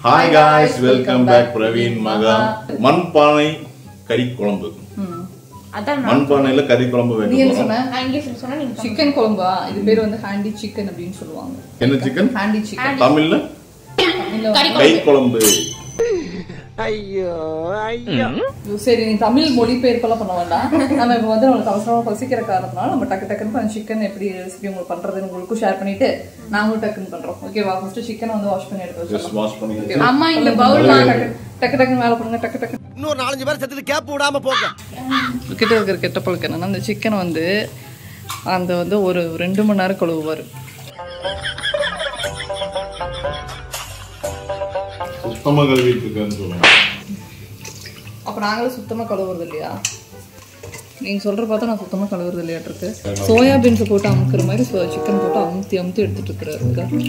Hi guys welcome back Praveen மகா மண்பானை கறி குழம்பு அதான் நான் மண்பானையில கறி குழம்பு நீ வைக்க என்ன போறோம் சொன்ன நான் இங்கிலீஷ்ல சொன்னா நீங்க சிக்கன் குழம்பா இது பேர் வந்து ஹேண்டி சிக்கன் அப்படின்னு சொல்லுவாங்க என்ன சிக்கன் ஹேண்டி சிக்கன் தமிழ்ல கறி கை குழம்பு சரி நீ தமிழ் மொழிபெயர்ப்பெல்லாம் பண்ண வேண்டாம் நம்ம இப்போ வந்து நம்மளுக்கு அவசரமா பசிக்கிற காரணத்தினால நம்ம டக்கு டக்குன்னு சிக்கன் எப்படி ரெசிபி உங்களுக்கு பண்றதுன்னு உங்களுக்கும் ஷேர் பண்ணிட்டு நாங்களும் டக்குன்னு பண்றோம் ஓகேவா ஃபர்ஸ்ட் சிக்கனை வந்து வாஷ் பண்ணி எடுத்து ஜஸ்ட் வச்சிடலாம் வாஷ் பண்ணி ஓகேவா? அம்மா இந்த டக்கு- பவுல் டக்கு டக்கு டக்குன்னு மேல பண்ணுங்க டக்கு டக்கு இன்னொரு நாலஞ்சு பேர் செத்துட்டு கேப் விடாம போங்க கிட்ட இருக்கிற கெட்ட பழக்கம் என்னன்னா அந்த சிக்கனை வந்து அந்த வந்து ஒரு ரெண்டு மணி நேரம் கழுவுவார் சுத்தமா கழுவிட்டு இருக்கேன்னு சொல்லுவாங்க அப்போ நாங்களும் சுத்தமாக கழுவுறது இல்லையா நீங்கள் சொல்கிற பார்த்தா நான் சுத்தமாக கழுவுறது இல்லையாட்டிருக்கு சோயா பீன்ஸை போட்டு அமுக்குற மாதிரி சிக்கன் போட்டு அமுத்தி அமுத்தி எடுத்துட்டு இருக்கிறாரு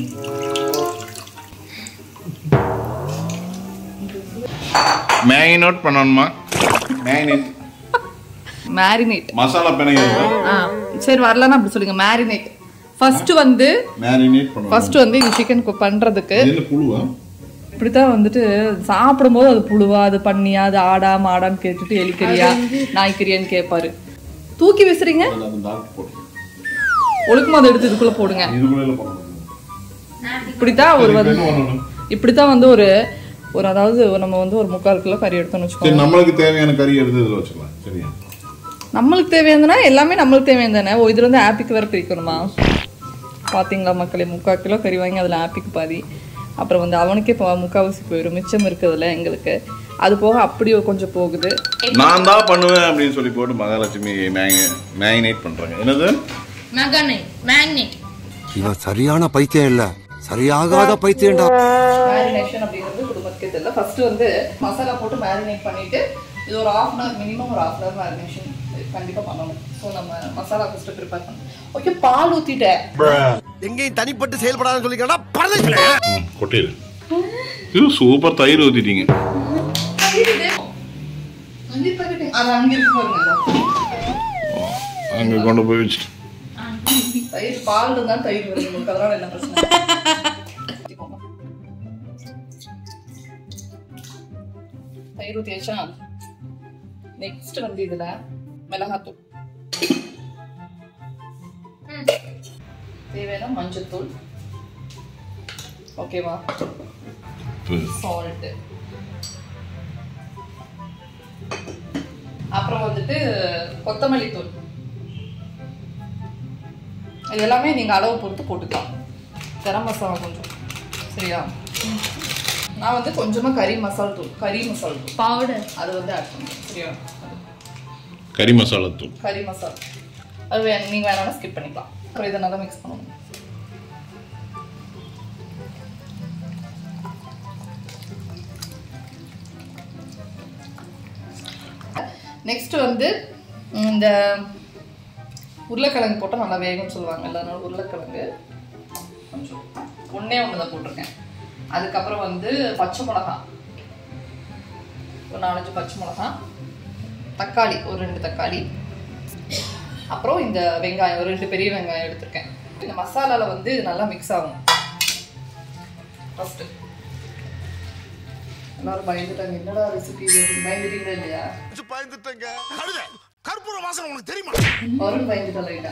மேரினேட் பண்ணணுமா மேரினேட் மேரினேட் மசாலா பிணைங்க ஆ சரி வரலன்னா அப்படி சொல்லுங்க மேரினேட் ஃபர்ஸ்ட் வந்து மேரினேட் பண்ணணும் ஃபர்ஸ்ட் வந்து இந்த சிக்கன் பண்ணுறதுக்கு இது என்ன புழுவா இப்படித்தான் வந்துட்டு சாப்பிடும்போது அது புழுவா அது பண்ணியா அது ஆடா மாடான்னு கேட்டுட்டு எலிக்கறியா நாய்க்கறியான்னு கேட்பாரு தூக்கி விசுறீங்க அதுல அந்த டாக்டர் போட்டு ஒழுக்கமா அதை எடுத்து இதுக்குள்ள போடுங்க இதுக்குள்ள பண்ணணும் இப்படித்தான் ஒரு இப்ப வந்து என்ன பண்ணணும் இப்படித்தான் வந்து ஒரு ஒரு அதாவது நம்ம வந்து ஒரு முக்கால் கிலோ கறி எடுத்தோம்னு வச்சுக்கோங்க சரி நம்மளுக்கு தேவையான கறி எடுத்து இதுல வச்சுக்கலாம் சரியா நம்மளுக்கு தேவையானதுனா எல்லாமே நம்மளுக்கு தேவையான தானே ஓ இதுல வந்து ஆப்பிக்கு வேற பிரிக்கணுமா பாத்தீங்களா மக்களே முக்கால் கிலோ கறி வாங்கி அதுல ஆப்பிக்கு பாதி அப்புறம் வந்து அவனுக்கே இப்போ முக்கால்வாசி போயிடும் மிச்சம் இருக்குதுல்ல எங்களுக்கு அது போக அப்படியே கொஞ்சம் போகுது நான் தான் பண்ணுவேன் அப்படின்னு சொல்லி போட்டு மகாலட்சுமி மேரினேட் பண்றாங்க என்னது மேக்னேட் மேக்னேட் இவன் சரியான பைத்தியம் இல்ல சரியாகாத பைத்தியம்டா மேரினேஷன் அப்படிங்கிறது குடும்பத்துக்கே தெரியல ஃபர்ஸ்ட் வந்து மசாலா போட்டு மேரினேட் பண்ணிட்டு இது ஒரு ஆஃப் அன் ஹவர் மினிமம் ஒரு ஆஃப் அன் ஹவர் மேரினேஷன் கண்டிப்பா பண்ணணும் ஸோ நம்ம மசாலா ஃபர்ஸ்ட் ப்ரிப்பேர் பண்ணணும் ஓகே பால் ஊத்திட்டேன் எங்கேயும் தனிப்பட்டு செயல்படாதுன்னு சொல்லிக்கிறா பரதேசி கொட்டையில் இது சூப்பர் தயிர் ஊத்திட்டீங்க பன்னீர் packet அது அங்க இருக்கு பாருங்க இதோ. அங்க கொண்டு போய் வச்சுட்டு தயிர் பால் இருந்தா தயிர் வருது உங்களுக்கு அதனால என்ன பிரச்சனை ஊத்திக்கோங்க. தயிர் ஊத்தியாச்சா நெக்ஸ்ட் வந்து இதுல மிளகாத்தூள் தேவையான மஞ்சத்தூள் ஓகேவா சால்ட் அப்புறம் வந்துட்டு கொத்தமல்லி தூள் இது எல்லாமே நீங்க அளவு பொறுத்து போட்டுக்கலாம் கரம் மசாலா கொஞ்சம் சரியா நான் வந்து கொஞ்சமா கறி மசாலா தூள் கறி மசாலா தூள் பவுடர் அது வந்து ஆட் பண்ணுறேன் சரியா அது கறி மசாலா தூள் கறி மசாலா அது வே நீங்கள் வேணாலும் ஸ்கிப் பண்ணிக்கலாம் அப்புறம் இதை நல்லா மிக்ஸ் பண்ணணும் நெக்ஸ்ட் வந்து இந்த உருளைக்கிழங்கு போட்டால் நல்லா வேகும்னு சொல்லுவாங்க அதனால உருளைக்கிழங்கு கொஞ்சம் ஒன்றே ஒன்று தான் போட்டிருக்கேன் அதுக்கப்புறம் வந்து பச்சை மிளகாய் ஒரு நாலஞ்சு பச்சை மிளகாய் தக்காளி ஒரு ரெண்டு தக்காளி அப்புறம் இந்த வெங்காயம் ஒரு ரெண்டு பெரிய வெங்காயம் எடுத்திருக்கேன் இந்த மசாலால வந்து இது நல்லா மிக்ஸ் ஆகும் ஃபர்ஸ்ட் எல்லாரும் பயந்துட்டாங்க என்னடா ரெசிபி பயந்துட்டீங்களா இல்லையா பயந்துட்டேங்க கழுத கற்பூர வாசனை உனக்கு தெரியுமா வருண் பயந்துட்டா லைட்டா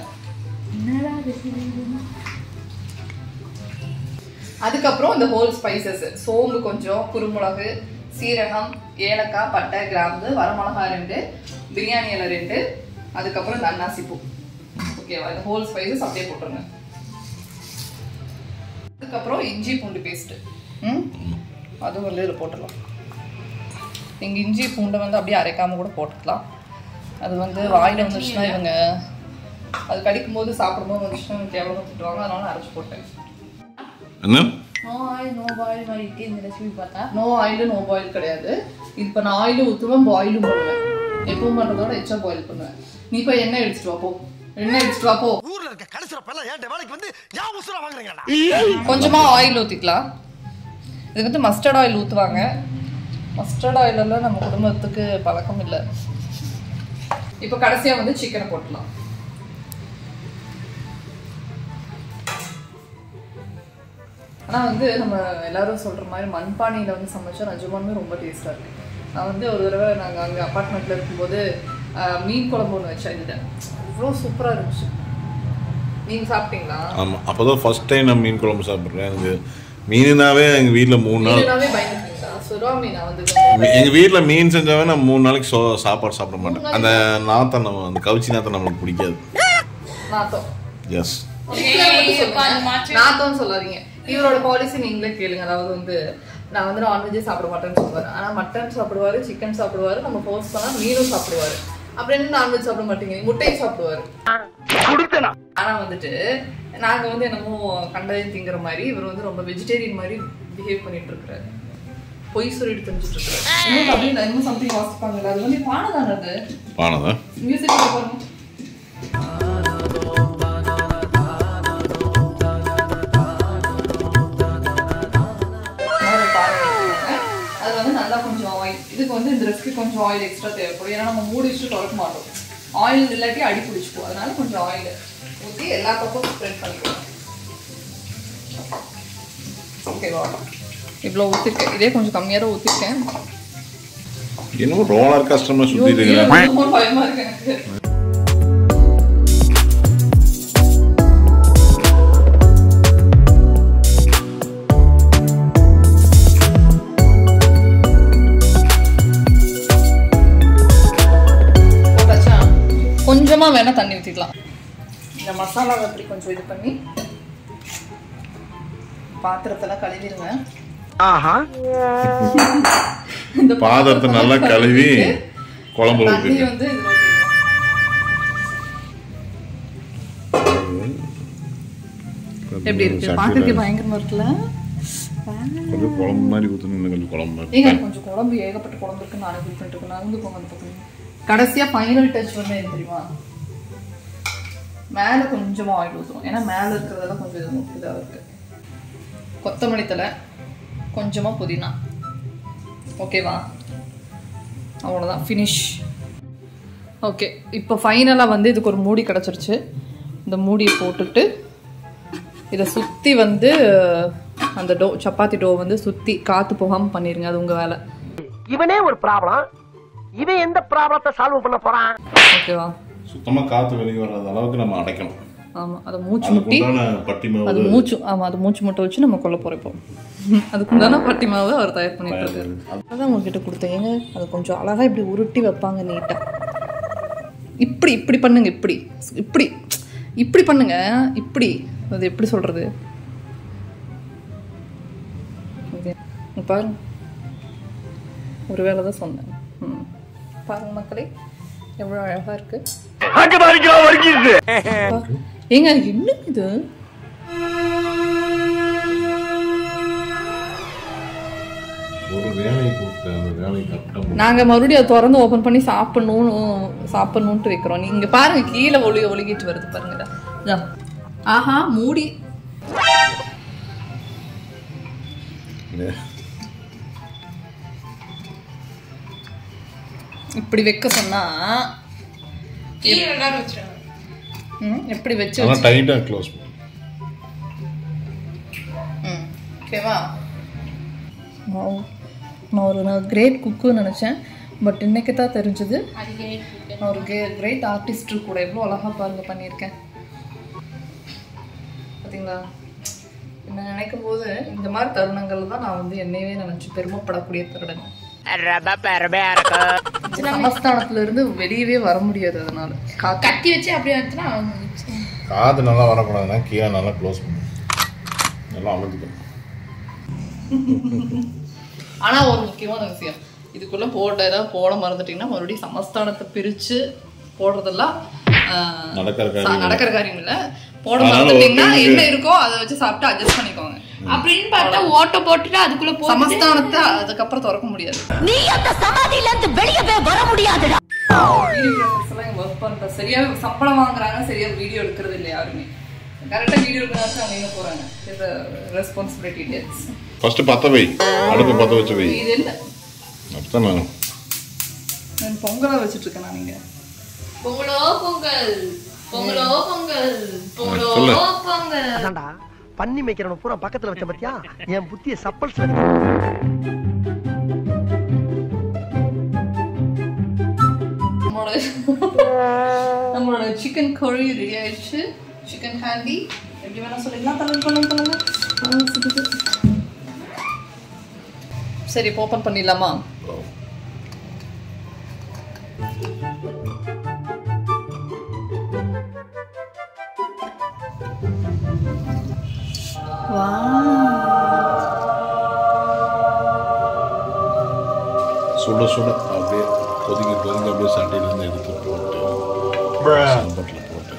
அதுக்கப்புறம் இந்த ஹோல் ஸ்பைசஸ் சோம்பு கொஞ்சம் குருமிளகு சீரகம் ஏலக்காய் பட்டை கிராம்பு வரமிளகாய் ரெண்டு பிரியாணி இலை ரெண்டு அதுக்கப்புறம் இந்த அன்னாசி பூ ஓகேவா இந்த ஹோல் ஸ்பைசஸ் அப்படியே போட்டுருங்க அதுக்கப்புறம் இஞ்சி பூண்டு பேஸ்ட் ம் அதுவும் வந்து இதில் போட்டுடலாம் நீங்கள் இஞ்சி பூண்டை வந்து அப்படியே அரைக்காம கூட போட்டுக்கலாம் அது வந்து வாயில் வந்துச்சுன்னா இவங்க அது கடிக்கும் போது சாப்பிடும்போது வந்துச்சுன்னா எனக்கு எவ்வளோ திட்டுவாங்க அதனால அரைச்சு போட்டேன் என்ன நோ ஆயில் நோ பாயில் மாதிரி இருக்கு இந்த ரெசிபி பார்த்தா நோ ஆயில் நோ பாயில் கிடையாது இப்போ நான் ஆயிலும் ஊற்றுவேன் பாயிலும் பண்ணுவேன் எப்பவும் பண்ணுறதோட எச்சா பாயில் பண்ணுவேன் நீ போய் எண்ணெய் எடுத்துட்டு வா போ எண்ணெய் எடுத்துட்டு வா போ ஊர்ல இருக்க கடைசிற பையன் ஏன் வேலைக்கு வந்து ஏன் உசுர வாங்குறீங்கடா கொஞ்சமா ஆயில் ஊற்றிக்கலாம் இது வந்து மஸ்டர்ட் ஆயில் ஊற்றுவாங்க மஸ்டர்ட் ஆயிலெல்லாம் நம்ம குடும்பத்துக்கு பழக்கம் இல்லை இப்போ கடைசியாக வந்து சிக்கனை போட்டுடலாம் ஆனால் வந்து நம்ம எல்லாரும் சொல்கிற மாதிரி மண்பானையில் வந்து சமைச்சா நிஜமாலுமே ரொம்ப டேஸ்ட்டாக இருக்கு நான் வந்து ஒரு தடவை நாங்கள் அங்கே அப்பார்ட்மெண்ட்டில் இருக்கும்போது ஆஹ், மீன் குழம்பு ஒன்று வச்சு எழுதிட்டேன் அவ்வளோ சூப்பராக இருந்துச்சு நீங்கள் சாப்பிட்டீங்களா ஆமாம் அப்போ தான் ஃபஸ்ட் டைம் நான் மீன் குழம்பு சாப்பிட்றேன் எனக்கு மீனாவே எங்கள் வீட்டில் மூணு நாள் மீனாவே பயந்துட்டீங்களா சுறா மீனா வந்து எங்கள் வீட்டில் மீன் செஞ்சாவே நான் மூணு நாளைக்கு சோ சாப்பாடு சாப்பிட மாட்டேன் அந்த நாத்தம் நம்ம அந்த கவுச்சி நாத்தம் நம்மளுக்கு பிடிக்காது நாத்தம் எஸ் நாத்தம் சொல்லாதீங்க இவரோட பாலிசி நீங்களே கேளுங்க அதாவது வந்து நான் வந்து நான்வெஜ்ஜே சாப்பிட மாட்டேன்னு சொல்லுவாரு ஆனா மட்டன் சாப்பிடுவாரு சிக்கன் சாப்பிடுவாரு நம்ம ஃபோர்ஸ் பண்ணா மீனும் சாப்பிடுவாரு அப்படின்னு நான்வெஜ் சாப்பிட மாட்டீங்க முட்டையும் சாப்பிடுவாரு ஆனா வந்துட்டு நாங்க வந்து என்னமோ கண்டதையும் திங்கிற மாதிரி இவர் வந்து ரொம்ப வெஜிடேரியன் மாதிரி பிஹேவ் பண்ணிட்டு இருக்காரு பொய் சொல்லிட்டு தெரிஞ்சுட்டு இருக்காரு இன்னும் அப்படியே இன்னும் சம்திங் வாசிப்பாங்கல்ல அது வந்து பானை தானே அது பானதான் மியூசிக் பாருங்க ஒரு பானை எடுத்துக்கோங்க. அது வந்து நல்லா கொஞ்சம் ஆயில் இதுக்கு வந்து இந்த ரெசிபி கொஞ்சம் ஆயில் எக்ஸ்ட்ரா தேவைப்படும் ஏன்னா நம்ம மூடி வச்சுட்டு திறக்க மாட்டோம் ஆயில் இல்லாட்டி அடி பிடிச்சிக்கும் அதனால கொஞ்சம் ஆயில் ஊற்றி எல்லா பக்கமும் ஸ்ப்ரெட் பண்ணிக்கலாம் ஓகேவா இவ்வளோ ஊற்றிருக்கேன் இதே கொஞ்சம் கம்மியாக தான் ஊற்றிருக்கேன் என்னமோ ரோலர் கஸ்டமர் சுற்றிட்டு இருக்கிறேன் ரொம்ப பயமா இருக்கு எனக்கு போட்டாச்சா? கொஞ்சமா வேணா தண்ணி ஊத்திக்கலாம் இந்த மசாலாவை அப்படி கொஞ்சம் இது பண்ணி பாத்திரத்தெல்லாம் கழுவிடுங்க இந்த பாத்திரத்தை நல்லா கழுவி குழம்புல தண்ணி ஊற்றிட்டு வந்து இதுல ஊத்திடணும். எப்படி இருக்கு பாக்குறதுக்கு பயங்கரமா இருக்குல்ல கொஞ்சம் குழம்பு மாதிரி ஊற்றணும் கொஞ்சம் குழம்பு மாதிரி ஏங்க கொஞ்சம் குழம்பு ஏகப்பட்ட குழம்பு இருக்கு நானே ஃபீல் பண்ணிட்டு இருக்கேன் நான் வந்து போங்க அந்த பக்கம் கடைசியா ஃபைனல் டச் வந்து எது தெரியுமா மேல கொஞ்சமா ஆயில் ஊற்றுவோம் ஏன்னா மேல இருக்கிறதெல்லாம் கொஞ்சம் இது இதாக இருக்கு கொத்தமல்லி தலை கொஞ்சமா புதினா ஓகேவா அவ்வளோதான் ஃபினிஷ் ஓகே இப்போ ஃபைனலாக வந்து இதுக்கு ஒரு மூடி கிடச்சிருச்சு இந்த மூடியை போட்டுட்டு இதை சுற்றி வந்து அந்த டோ சப்பாத்தி டோ வந்து சுற்றி காற்று போகாமல் பண்ணிடுங்க அது உங்கள் வேலை இவனே ஒரு ப்ராப்ளம் இவன் எந்த ப்ராப்ளத்தை சால்வ் பண்ண போறான் ஓகேவா சுத்தமாக காற்று வெளியே வராத அளவுக்கு நம்ம அடைக்கணும் ஆமாம் அதை மூச்சு அதுக்கு முட்டி உண்டான பட்டி மாவு அது மூச்சு ஆமாம் அது மூச்சு முட்டை வச்சு நம்ம கொல்ல போகிறோம் இப்போ அதுக்குண்டான பட்டி மாவு அவர் தயார் பண்ணிட்டு இருக்காரு அதான் உங்ககிட்ட கொடுத்தேங்க அது கொஞ்சம் அழகாக இப்படி உருட்டி வைப்பாங்க நீட்டாக இப்படி இப்படி பண்ணுங்க இப்படி இப்படி இப்படி பண்ணுங்க இப்படி அது எப்படி சொல்றது ஓகே இங்க பாருங்க ஒரு வேலை தான் சொன்னேன் ம் பாருங்க மக்களே எவ்வளோ அழகா இருக்கு பாரு. ஏங்க என்ன இது ஒரு வேலையை கொடுத்த அந்த வேலையை கரெக்டாக நாங்க மறுபடியும் அதை திறந்து ஓபன் பண்ணி சாப்பிடணும் சாப்பிடணும்ட்டு வைக்கிறோம் நீங்க பாருங்க கீழே ஒளி ஒழுகிட்டு வருது பாருங்க இதா. ஆஹா மூடி இப்படி வைக்க சொன்னா கீழே எல்லாரும் வச்சிருக்காங்க ம், எப்படி வச்சு ஆனால் டைட்டாக க்ளோஸ் ம் ஓகேவா நான் நான் ஒரு நான் கிரேட் குக்குன்னு நினச்சேன் பட் இன்னைக்கு தான் தெரிஞ்சது அதுக்கே நான் ஒரு கே கிரேட் ஆர்டிஸ்ட்டு கூட எவ்வளோ அழகாக பாருங்க பண்ணியிருக்கேன் பார்த்தீங்களா என்ன நினைக்கும் போது இந்த மாதிரி தருணங்கள் தான் நான் வந்து என்னையவே நினச்சி பெருமைப்படக்கூடிய தருணம் சமஸ்தானத்துல இருந்து வெளியவே வர முடியாது அதனால காத்து கத்தி வச்சு அப்படியே வச்சுனா காது நல்லா வரக்கூடாதுன்னா கீழே நல்லா க்ளோஸ் பண்ணும் நல்லா அமர்த்திக்கணும் ஆனா ஒரு முக்கியமான விஷயம் இதுக்குள்ள போட்ட ஏதாவது போட மறந்துட்டீங்கன்னா மறுபடியும் சமஸ்தானத்தை பிரிச்சு போடுறதெல்லாம் ஆஹ், நடக்கிற சா- காரியம் நடக்கிற காரியம் இல்ல போட அதனால மறந்துட்டீங்கன்னா ஒரு என்ன இருக்கோ அதை வச்சு சாப்பிட்டு அட்ஜஸ்ட் பண்ணிக்கோங்க அப்படின்னு பார்த்தா ஓட்ட போட்டுட்டு அதுக்குள்ள போ சமஸ்தானத்தை அதுக்கப்புறம் திறக்க முடியாது நீ அந்த சமாதியில இருந்து வெளியவே வர முடியாதுடா வீடியோகிராஃபர்ஸ் எல்லாம் இங்க ஒர்க் பண்ற சரியா சம்பளம் வாங்குறாங்க சரியா வீடியோ எடுக்கிறது இல்லை யாருமே கரெக்டா வீடியோ எடுக்கிறாச்சு அவங்க எங்க போறாங்க இது ரெஸ்பான்சிபிலிட்டி டேட்ஸ் ஃபஸ்ட்டு பற்ற வை அடுப்பு பற்ற வச்சு வை இது என்ன அப்படித்தான் நான் நான் பொங்கலா வச்சுட்டு இருக்கேன் நான் நீங்க பொங்கலோ பொங்கல் பொங்கலோ பொங்கல் பொங்கலோ சொல்லு. பொங்கல் அதான்டா பண்ணி மேய்க்கிறவன பூரா பக்கத்துல வச்ச பத்தியா என் புத்திய சப்பல் நம்மளோட நம்மளோட சிக்கன் கறி ரெடி ஆயிடுச்சு சிக்கன் ஹேண்டி எப்படி வேணா சொல்லிக்கலாம் தலை பண்ணுங்க பண்ணுங்க ஆ, சுடுது. சரி இப்போ ஓப்பன் பண்ணிடலாமா சுட சுட அப்படியே கொதிக்க கொதிக்க அப்படியே சட்டையிலேருந்து எடுத்து போட்டு சாப்பாட்டில் போட்டு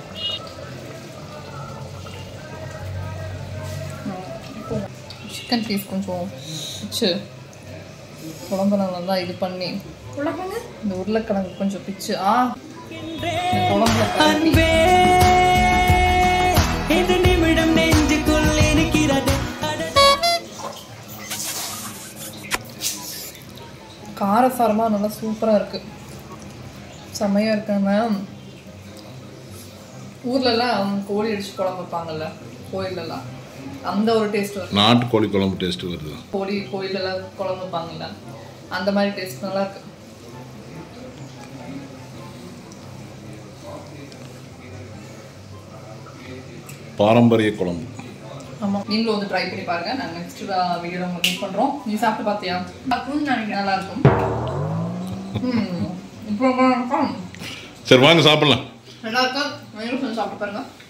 சிக்கன் பீஸ் கொஞ்சம் பிச்சு குழம்புல நல்லா இது பண்ணி உருளைக்கிழங்கு இந்த உருளைக்கிழங்கு கொஞ்சம் பிச்சு ஆ இந்த குழம்புல கலக்கி இந்த நிமிடம் நெஞ்சுக்குள் இருக்கிறது காரசாரமாக நல்லா சூப்பராக இருக்கு செம்மையாக இருக்காங்க ஊர்லலாம் கோழி அடிச்சு குழம்பு வைப்பாங்கல்ல கோயிலெல்லாம் அந்த ஒரு டேஸ்ட் வரும் நாட்டுக்கோழி குழம்பு டேஸ்ட் வருது கோழி கோயிலெல்லாம் குழம்பு வைப்பாங்கல்ல அந்த மாதிரி டேஸ்ட் நல்லா இருக்கு பாரம்பரிய குழம்பு ஆமாம் நீங்களும் வந்து ட்ரை பண்ணி பாருங்க நாங்கள் நெக்ஸ்ட் வீடியோவில் உங்களுக்கு மீட் பண்ணுறோம் நீ சாப்பிட்டு பார்த்தியா அப்படின்னு நினைக்கிறேன் நல்லா இருக்கும் ம் இப்போ இருக்கும் சரி வாங்க சாப்பிடலாம் நல்லா இருக்கும் நீங்களும் கொஞ்சம் சாப்பிட்டு பாருங்க